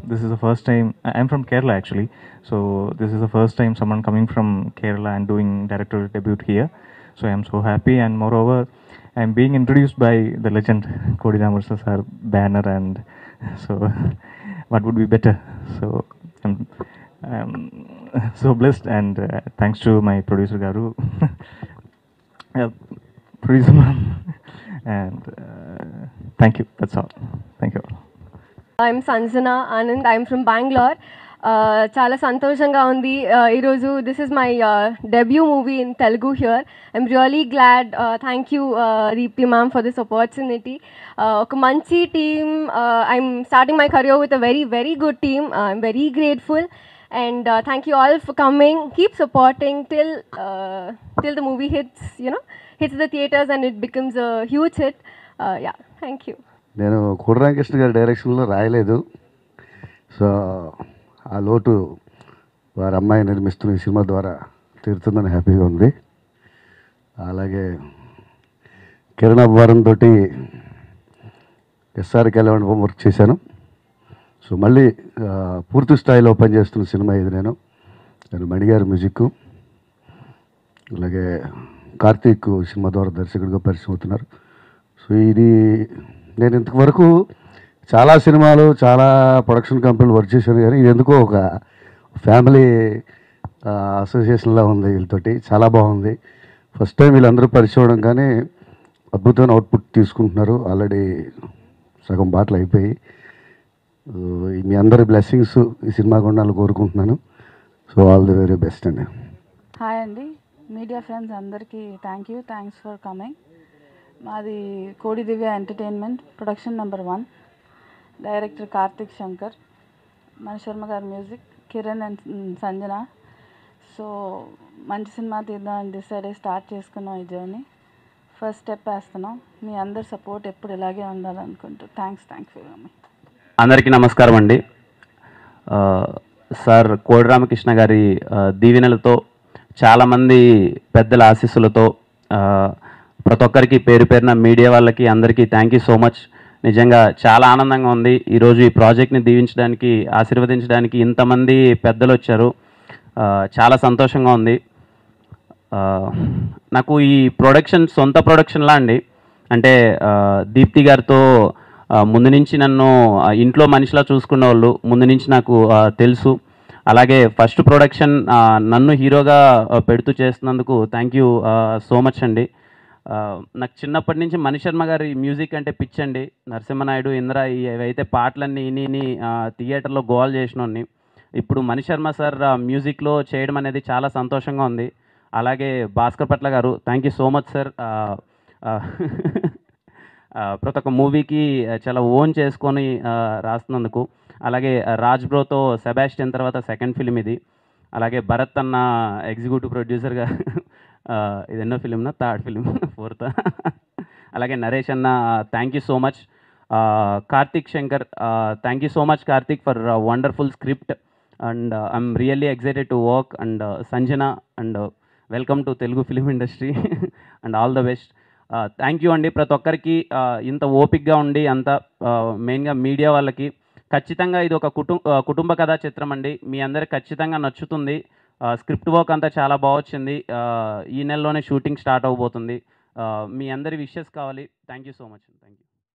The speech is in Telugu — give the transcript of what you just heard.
this is the first time. I- I'm from Kerala actually, so this is the first time someone coming from Kerala and doing director debut here. So I'm so happy, and moreover, I'm being introduced by the legend Kodi Ramarsa sir banner, and so what would be better? So I'm, I'm so blessed, and uh, thanks to my producer Garu, uh, producer ma'am, and uh, thank you. That's all. Thank you all. I'm Sanjana Anand I'm from Bengaluru చాలా సంతోషంగా ఉంది Uh, ఈరోజు this is my debut movie in Telugu here I'm really glad thank you Deepti ma'am for this opportunity ఒక మంచి team I'm starting my career with a very very good team I'm very grateful and thank you all for coming keep supporting till till the movie hits you know hits the theatres and it becomes a huge hit ya thank you నేను కోడరామకృష్ణ గారి డైరెక్షన్లో రాయలేదు సో ఆ లోటు వారి అమ్మాయి నిర్మిస్తున్న ఈ సినిమా ద్వారా తీరుతుందని హ్యాపీగా ఉంది అలాగే కిరణ్ అబ్బవరం తోటి ఎస్ఆర్ కళ్యాణ్ వర్క్ చేశాను సో మళ్ళీ ఆ, పూర్తి స్థాయిలో పనిచేస్తున్న సినిమా ఇది నేను నేను మణిగారి మ్యూజిక్ అలాగే కార్తీక్ సినిమా ద్వారా దర్శకుడిగా పరిచయం అవుతున్నారు సో ఇది నేను ఇంతవరకు చాలా సినిమాలు చాలా ప్రొడక్షన్ కంపెనీలు వర్క్ చేశాను కానీ ఇది ఎందుకో ఒక ఫ్యామిలీ అసోసియేషన్లా ఉంది వీళ్ళతోటి చాలా బాగుంది ఫస్ట్ టైం వీళ్ళందరూ పరిచయం అవడం కానీ అద్భుతమైన అవుట్పుట్ తీసుకుంటున్నారు ఆల్రెడీ సగం బాటలు అయిపోయి ఆ, మీ అందరి బ్లెస్సింగ్స్ ఈ సినిమాకు ఉండాలని కోరుకుంటున్నాను so all the very best అండి హాయ్ అండి మీడియా ఫ్రెండ్స్ అందరికీ thank you thanks for coming మాది Kodi Divya entertainment production number one director Karthik Shankar Manisharma గారి music Kiran and Sanjana so మంచి సినిమా తీద్దామని డిసైడ్ అయ్యి స్టార్ట్ చేసుకున్నాం ఈ జర్నీ ఫస్ట్ స్టెప్ వేస్తున్నాం మీ అందరి సపోర్ట్ ఎప్పుడు ఇలాగే ఉండాలనుకుంటూ థ్యాంక్స్ థ్యాంక్స్ ఫర్ కమింగ్ అందరికీ నమస్కారం అండి ఆ, సార్ కోడి రామకృష్ణ గారి ఆ, దీవెనలతో చాలామంది పెద్దల ఆశీస్సులతో ఆ, ప్రతి ఒక్కరికి పేరు పేరున మీడియా వాళ్ళకి అందరికీ థ్యాంక్ యూ సో మచ్ నిజంగా చాలా ఆనందంగా ఉంది ఈరోజు ఈ ప్రాజెక్ట్ని దీవించడానికి ఆశీర్వదించడానికి ఇంతమంది పెద్దలు వచ్చారు ఆ, చాలా సంతోషంగా ఉంది ఆ, నాకు ఈ ప్రొడక్షన్ సొంత ప్రొడక్షన్లా అండి అంటే ఆ, దీప్తి గారితో ఆ, ముందు నుంచి నన్ను ఆ, ఇంట్లో మనిషిలా చూసుకున్న వాళ్ళు ముందు నుంచి నాకు ఆ, తెలుసు అలాగే ఫస్ట్ ప్రొడక్షన్ ఆ, నన్ను హీరోగా ఆ, పెడుతూ చేస్తున్నందుకు థ్యాంక్ యూ సో మచ్ అండి ఆ, నాకు చిన్నప్పటి నుంచి మణిశర్మ గారి మ్యూజిక్ అంటే పిచ్చండి నరసింహనాయుడు ఇంద్ర ఈ- ఇవైతే పాటలన్నీ ఇని ఇని, ఆ, థియేటర్లో గోల్ చేసినోడిని ఇప్పుడు మణిశర్మ సార్ ఆ, మ్యూజిక్లో చేయడం అనేది చాలా సంతోషంగా ఉంది అలాగే భాస్కర్ పట్ల గారు thank you so much sir ఆ, ఆ, ఆ, ప్రతి ఒక్క మూవీకి చాలా ఓన్ చేసుకొని ఆ, రాస్తున్నందుకు అలాగే రాజ్ బ్రోతో సెబాస్టియన్ తర్వాత సెకండ్ ఫిలిం ఇది అలాగే భరత్ అన్న ఎగ్జిక్యూటివ్ ప్రొడ్యూసర్గా ఇది ఎన్నో ఫిలింనా థర్డ్ ఫిలిం ఫోర్త్ అలాగే నరేష్ అన్న thank you so much Karthik Shankar thank you so much Karthik for wonderful script and I'm really excited to work and Sanjana and welcome to Telugu film industry and all the best thank you అండి ప్రతి ఒక్కరికి ఆ, ఇంత ఓపిక్గా ఉండి అంత మెయిన్గా మీడియా వాళ్ళకి ఖచ్చితంగా ఇది ఒక కుటుంబ కుటుంబ కథా చిత్రం అండి మీ అందరికి ఖచ్చితంగా నచ్చుతుంది స్క్రిప్ట్ వర్క్ అంతా చాలా బాగా వచ్చింది ఆ, ఈ నెలలోనే షూటింగ్ స్టార్ట్ అవబోతుంది ఆ, మీ అందరి విషెస్ కావాలి thank you so much thank you